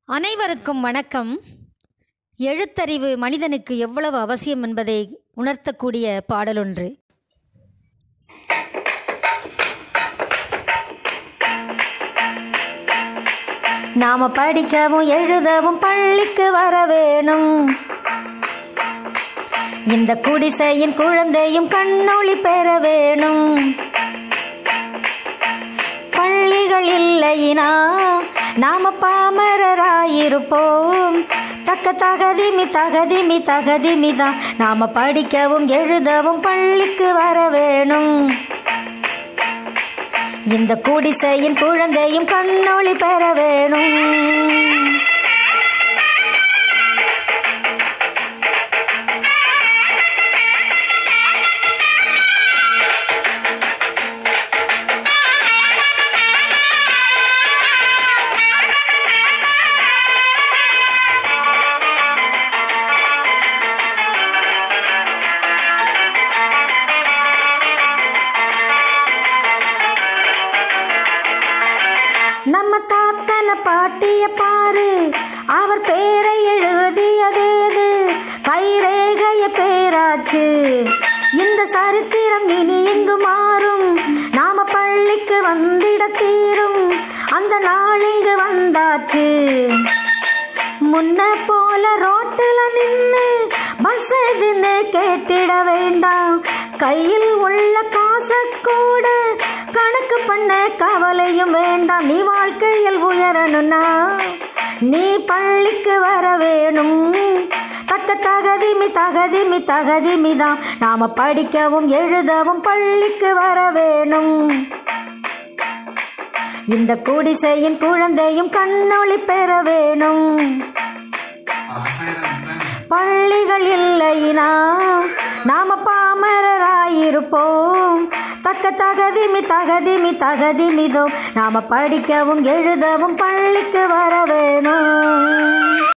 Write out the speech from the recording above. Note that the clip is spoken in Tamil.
அனைவருக்கும் வணக்கம் எழுத்தறிவு மனிதனுக்கு எவ்வளவு அவசியம் என்பதை உணர்த்தக்கூடிய பாடலொன்று நாம படிக்கவும் எழுதவும் பள்ளிக்கு வர வேணும் இந்த குடிசையின் குழந்தையும் கண்ணொளி பெற வேணும் பள்ளிகள் இல்லையினா நாம பாமரராயிருப்போம் தக்க தகதிமி தகதிமி தகதிமி தான் நாம படிக்கவும் எழுதவும் பள்ளிக்கு வர வேணும் இந்த குடிசையின் குழந்தையும் கண்ணொளி பெற வேணும் நம்ம தாத்தன பாட்டிய பாரு அவர் பேரை எழுதியதேது கைரேகைய பேராச்சு இந்த சரித்திரம் இனி இங்கு மாறும் நாம பள்ளிக்கு வந்திட தீரும் அந்த நாள் இங்கு வந்தாச்சு முன்ன போல ரோட்டுல நின்னு பஸ் எதுன்னு கேட்டிட வேண்டாம் கையில் உள்ள காச கூட கணக்கு பண்ண கவலையும் வேண்டாம் நீ வாழ்க்கையில் உயரணும்னா நீ பள்ளிக்கு வர வேணும் தக்க தகதிமி தகதிமி தகதிமி தான் நாம படிக்கவும் எழுதவும் பள்ளிக்கு வர வேணும் இந்த குடிசையின் குழந்தையும் கண்ணொளி பெற வேணும் பள்ளிகள் இல்லைனா நாம பாமரராயிருப்போம் தக்க தகதிமி தகதிமி தகதிமிதோ நாம படிக்கவும் எழுதவும் பள்ளிக்கு வர வேணும்